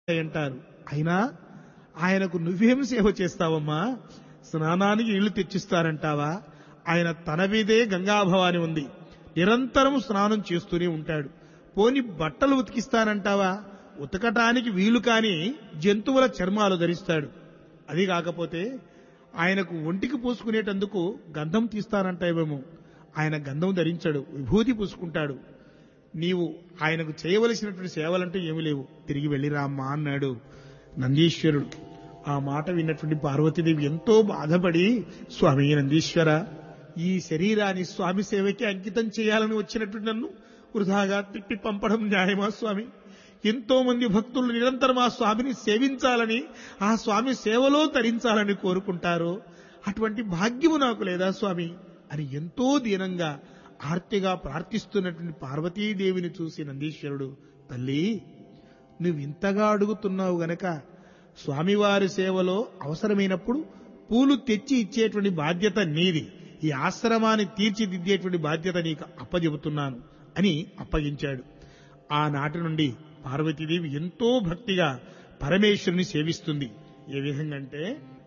అంటారు అయినా ఆయనకు నువ్వేం సేవ చేస్తావమ్మా స్నానానికి ఇళ్ళు తెచ్చిస్తారంటావా ఆయన తన మీదే గంగాభవాని ఉంది నిరంతరం స్నానం చేస్తూనే ఉంటాడు పోని బట్టలు ఉతికిస్తానంటావా ఉతకటానికి వీలు కాని జంతువుల చర్మాలు ధరిస్తాడు అది కాకపోతే ఆయనకు ఒంటికి పూసుకునేటందుకు గంధం తీస్తానంటావేమో ఆయన గంధం ధరించాడు విభూతి పూసుకుంటాడు నీవు ఆయనకు చేయవలసినటువంటి సేవలంటూ ఏమీ లేవు తిరిగి వెళ్ళిరామ్మా అన్నాడు నందీశ్వరుడు ఆ మాట విన్నటువంటి పార్వతీదేవి ఎంతో బాధపడి స్వామి నందీశ్వర ఈ శరీరాన్ని స్వామి సేవకి అంకితం చేయాలని వచ్చినటువంటి నన్ను వృధాగా తిప్పి పంపడం న్యాయమా స్వామి ఎంతో మంది భక్తులు నిరంతరం ఆ స్వామిని సేవించాలని ఆ స్వామి సేవలో తరించాలని కోరుకుంటారు అటువంటి భాగ్యము నాకు లేదా స్వామి అని ఎంతో దీనంగా ఆర్తిగా ప్రార్థిస్తున్నటువంటి పార్వతీదేవిని చూసి నందీశ్వరుడు తల్లి నువ్వు ఇంతగా అడుగుతున్నావు గనక స్వామివారి సేవలో అవసరమైనప్పుడు పూలు తెచ్చి ఇచ్చేటువంటి బాధ్యత నీది ఈ ఆశ్రమాన్ని తీర్చిదిద్దేటువంటి బాధ్యత నీకు అప్పజెబుతున్నాను అని అప్పగించాడు ఆనాటి నుండి పార్వతీదేవి ఎంతో భక్తిగా పరమేశ్వరుని సేవిస్తుంది ఏ విధంగా అంటే